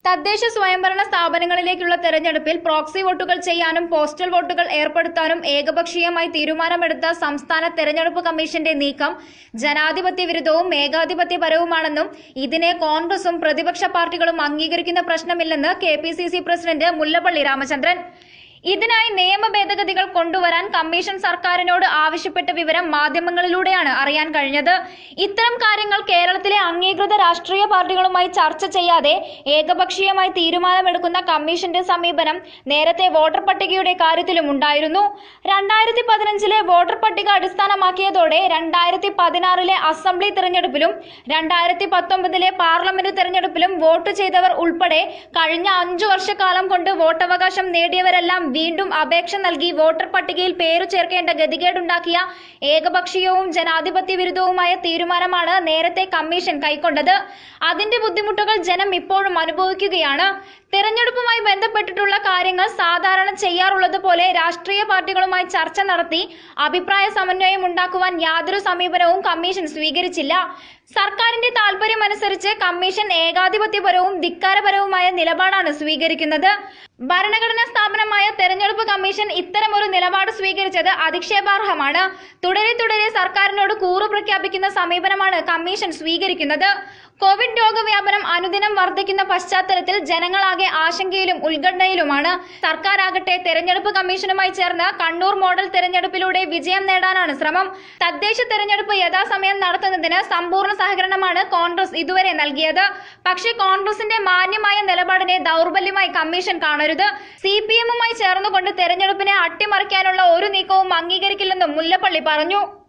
തദ്ദേശ സ്വയംഭരണ സ്ഥാപനങ്ങളിലേക്കുള്ള തെരഞ്ഞെടുപ്പിൽ പ്രോക്സി വോട്ടുകൾ ചെയ്യാനും പോസ്റ്റൽ വോട്ടുകൾ ഏർപ്പെടുത്താനും ഏകപക്ഷീയമായി തീരുമാനമെടുത്ത സംസ്ഥാന തെരഞ്ഞെടുപ്പ് കമ്മീഷന്റെ നീക്കം ജനാധിപത്യ വിരുദ്ധവും ഏകാധിപത്യപരവുമാണെന്നും ഇതിനെ കോൺഗ്രസും പ്രതിപക്ഷ പാർട്ടികളും അംഗീകരിക്കുന്ന പ്രശ്നമില്ലെന്ന് കെ പ്രസിഡന്റ് മുല്ലപ്പള്ളി രാമചന്ദ്രൻ ഇതിനായി നിയമ ഭേദഗതികൾ കൊണ്ടുവരാൻ കമ്മീഷൻ സർക്കാരിനോട് ആവശ്യപ്പെട്ട വിവരം മാധ്യമങ്ങളിലൂടെയാണ് അറിയാൻ കഴിഞ്ഞത് ഇത്തരം കാര്യങ്ങൾ കേരളത്തിലെ അംഗീകൃത രാഷ്ട്രീയ പാർട്ടികളുമായി ചർച്ച ചെയ്യാതെ ഏകപക്ഷീയമായി തീരുമാനമെടുക്കുന്ന കമ്മീഷന്റെ സമീപനം നേരത്തെ വോട്ടർ പട്ടികയുടെ കാര്യത്തിലും ഉണ്ടായിരുന്നു രണ്ടായിരത്തി പതിനഞ്ചിലെ വോട്ടർ പട്ടിക അടിസ്ഥാനമാക്കിയതോടെ രണ്ടായിരത്തി പതിനാറിലെ അസംബ്ലി തെരഞ്ഞെടുപ്പിലും രണ്ടായിരത്തി പത്തൊമ്പതിലെ പാർലമെന്റ് തെരഞ്ഞെടുപ്പിലും വോട്ട് ചെയ്തവർ ഉൾപ്പെടെ കഴിഞ്ഞ അഞ്ചു വർഷക്കാലം കൊണ്ട് വോട്ടവകാശം നേടിയവരെല്ലാം വീണ്ടും അപേക്ഷ നൽകി വോട്ടർ പട്ടികയിൽ പേരു ചേർക്കേണ്ട ഗതികേടുണ്ടാക്കിയ ഏകപക്ഷീയവും ജനാധിപത്യ വിരുദ്ധവുമായ തീരുമാനമാണ് നേരത്തെ കമ്മീഷൻ കൈക്കൊണ്ടത് അതിന്റെ ബുദ്ധിമുട്ടുകൾ ജനം ഇപ്പോഴും അനുഭവിക്കുകയാണ് തെരഞ്ഞെടുപ്പുമായി ബന്ധപ്പെട്ടിട്ടുള്ള കാര്യങ്ങൾ സാധാരണ ചെയ്യാറുള്ളത് പോലെ രാഷ്ട്രീയ പാർട്ടികളുമായി ചർച്ച നടത്തി അഭിപ്രായ സമന്വയം ഉണ്ടാക്കുവാൻ യാതൊരു സമീപനവും കമ്മീഷൻ സ്വീകരിച്ചില്ല സർക്കാരിന്റെ താൽപര്യമനുസരിച്ച് കമ്മീഷൻ ഏകാധിപത്യപരവും ധിക്കാരപരവുമായ നിലപാടാണ് സ്വീകരിക്കുന്നത് ഭരണഘടനാ സ്ഥാപനമായ തെരഞ്ഞെടുപ്പ് കമ്മീഷൻ ഇത്തരമൊരു നിലപാട് സ്വീകരിച്ചത് അധിക്ഷേപാർഹമാണ് തുടരെ തുടരെ സർക്കാരിനോട് കൂറു പ്രഖ്യാപിക്കുന്ന സമീപനമാണ് കമ്മീഷൻ സ്വീകരിക്കുന്നത് കോവിഡ് രോഗവ്യാപനം അനുദിനം വർദ്ധിക്കുന്ന പശ്ചാത്തലത്തിൽ ജനങ്ങളാകെ ആശങ്കയിലും ഉത്കണ്ഠയിലുമാണ് സർക്കാരാകട്ടെ തെരഞ്ഞെടുപ്പ് കമ്മീഷനുമായി ചേർന്ന് കണ്ണൂർ മോഡൽ തെരഞ്ഞെടുപ്പിലൂടെ വിജയം നേടാനാണ് ശ്രമം തദ്ദേശ തെരഞ്ഞെടുപ്പ് യഥാസമയം നടത്തുന്നതിന് സമ്പൂർണ്ണ സഹകരണമാണ് കോൺഗ്രസ് ഇതുവരെ നൽകിയത് പക്ഷേ കോൺഗ്രസിന്റെ മാന്യമായ നിലപാടിനെ ദൗർബല്യമായി കമ്മീഷൻ കാണരുത് സി പി എമ്മുമായി ചേർന്നുകൊണ്ട് തെരഞ്ഞെടുപ്പിനെ അട്ടിമറിക്കാനുള്ള ഒരു നീക്കവും അംഗീകരിക്കില്ലെന്നും മുല്ലപ്പള്ളി പറഞ്ഞു